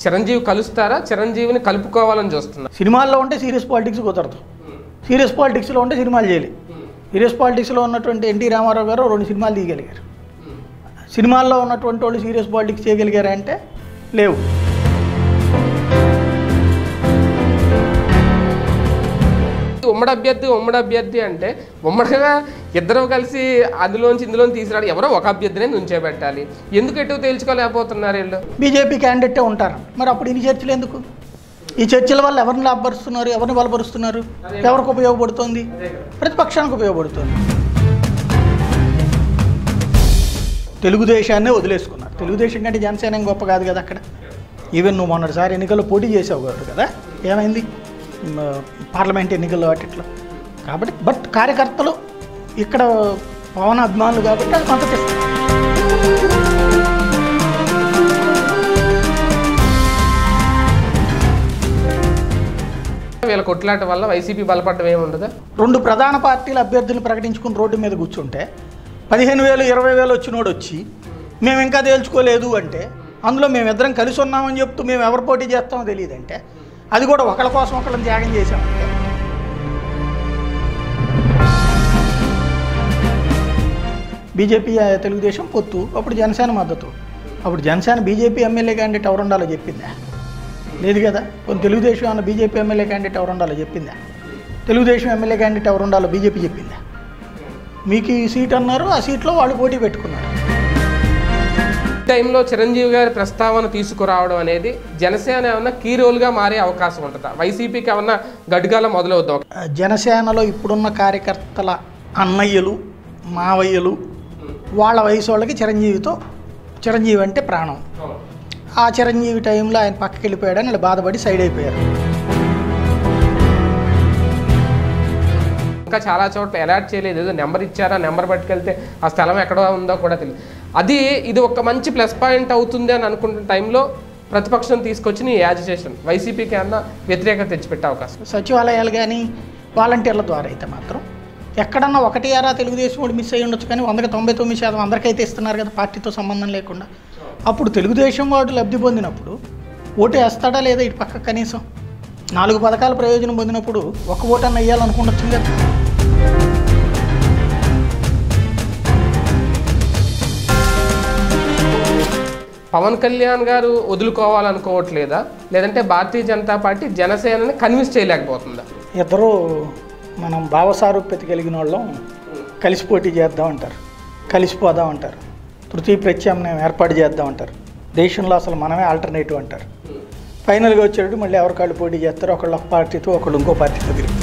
చిరంజీవి కలుస్తారా చిరంజీవిని కలుపుకోవాలని చూస్తున్నారు సినిమాల్లో ఉంటే సీరియస్ పాలిటిక్స్ కుదరదు సీరియస్ పాలిటిక్స్లో ఉంటే సినిమాలు చేయాలి సీరియస్ పాలిటిక్స్లో ఉన్నటువంటి ఎన్టీ రామారావు గారు రెండు సినిమాలు తీయగలిగారు సినిమాల్లో ఉన్నటువంటి వాళ్ళు సీరియస్ పాలిటిక్స్ చేయగలిగారా అంటే లేవు ఉమ్మడి అభ్యర్థి ఉమ్మడి అభ్యర్థి అంటే ఉమ్మడిగా ఇద్దరు కలిసి అందులోంచి ఇందులోంచి తీసుకురాడు ఎవరో ఒక అభ్యర్థినే నుంచోబెట్టాలి ఎందుకు ఎటు తేల్చుకోలేకపోతున్నారు వీళ్ళు బీజేపీ క్యాండిడేటే ఉంటారు మరి అప్పుడు ఇన్ని చర్చలు ఎందుకు ఈ చర్చల వల్ల ఎవరిని లాభపరుస్తున్నారు ఎవరిని బలపరుస్తున్నారు ఎవరికి ఉపయోగపడుతుంది ప్రతిపక్షానికి ఉపయోగపడుతుంది తెలుగుదేశాన్నే వదిలేసుకున్నారు తెలుగుదేశం కంటే జనసేన ఏం గొప్ప కాదు కదా అక్కడ ఈవెన్ నువ్వు మొన్నటిసారి ఎన్నికల్లో పోటీ చేసావు కాబట్టి కదా ఏమైంది మ, పార్లమెంట్ ఎన్నికల్లో వాటిట్లో కాబట్టి బట్ కార్యకర్తలు ఇక్కడ పవన్ అభిమానులు కాబట్టి అది మద్దతు ఇస్తారు వీళ్ళ కొట్లాట వల్ల వైసీపీ బలపడడం ఏమి ఉండదా రెండు ప్రధాన పార్టీల అభ్యర్థులు ప్రకటించుకుని రోడ్డు మీద కూర్చుంటే పదిహేను వేలు ఇరవై వేలు వచ్చినోడు వచ్చి మేము ఇంకా తేల్చుకోలేదు అంటే అందులో మేమిద్దరం కలిసి ఉన్నామని చెప్తూ మేము ఎవరు పోటీ చేస్తామో తెలియదంటే అది కూడా ఒకళ్ళ కోసం ఒకళ్ళని త్యాగం చేసామంటే బీజేపీ ఆ, తెలుగుదేశం పొత్తు అప్పుడు జనసేన మద్దతు అప్పుడు జనసేన బీజేపీ ఎమ్మెల్యే క్యాండిడేట్ ఎవరు ఉండాలో చెప్పిందా లేదు కదా కొన్ని తెలుగుదేశం అన్న బీజేపీ ఎమ్మెల్యే క్యాండిడేట్ ఎవరు ఉండాలో చెప్పిందా తెలుగుదేశం ఎమ్మెల్యే క్యాండిడేట్ ఎవరు ఉండాలో బీజేపీ చెప్పిందా మీకు ఈ సీట్ అన్నారు ఆ సీట్లో వాళ్ళు పోటీ పెట్టుకున్నారు ఈ టైంలో చిరంజీవి గారి ప్రస్తావన తీసుకురావడం అనేది జనసేన ఏమన్నా కీ రోల్గా మారే అవకాశం ఉంటుందా వైసీపీకి ఏమన్నా గడ్డిగాల మొదలవుద్దాం ఆ, జనసేనలో ఇప్పుడున్న కార్యకర్తల అన్నయ్యలు మావయ్యలు వాళ్ళ వయసు వాళ్ళకి చిరంజీవితో చిరంజీవి అంటే ప్రాణం ఆ చిరంజీవి టైంలో ఆయన పక్కకి వెళ్ళిపోయాడని వాళ్ళు బాధపడి సైడ్ అయిపోయారు ఇంకా చాలా చోట్ల అలాట్ చేయలేదు ఏదో నెంబర్ ఇచ్చారా నెంబర్ పట్టుకెళ్తే ఆ స్థలం ఎక్కడ ఉందో కూడా తెలియదు అది ఇది ఒక మంచి ప్లస్ పాయింట్ అవుతుంది అని అనుకుంటున్న టైంలో ప్రతిపక్షం తీసుకొచ్చిన ఈ యాజిటేషన్ వైసీపీకి అన్న వ్యతిరేకత తెచ్చిపెట్టే అవకాశం సచివాలయాలు కానీ వాలంటీర్ల ద్వారా అయితే మాత్రం ఎక్కడన్నా ఒకటి ఆరా తెలుగుదేశం వాడు మిస్ అయ్యి ఉండొచ్చు కానీ వందకి తొంభై తొమ్మిది శాతం అందరికైతే ఇస్తున్నారు కదా పార్టీతో సంబంధం లేకుండా అప్పుడు తెలుగుదేశం వాడు లబ్ధి పొందినప్పుడు ఓటు వేస్తాడా లేదా ఇటు పక్క కనీసం నాలుగు పథకాల ప్రయోజనం పొందినప్పుడు ఒక ఓటు అన్న వేయాలనుకుండొచ్చు కదా పవన్ కళ్యాణ్ గారు వదులుకోవాలనుకోవట్లేదా లేదంటే భారతీయ జనతా పార్టీ జనసేనని కన్విన్స్ చేయలేకపోతుందా ఇద్దరు మనం భావసారూప్యత కలిగిన వాళ్ళం కలిసి పోటీ చేద్దాం అంటారు కలిసిపోదాం అంటారు తృతీయ ప్రత్యామ్నాయం ఏర్పాటు చేద్దాం అంటారు దేశంలో అసలు మనమే ఆల్టర్నేటివ్ అంటారు ఫైనల్గా వచ్చేటప్పుడు మళ్ళీ ఎవరికాళ్ళు పోటీ చేస్తారు ఒకళ్ళు ఒక పార్టీతో ఒకళ్ళు ఇంకో పార్టీతో తిరుగుతారు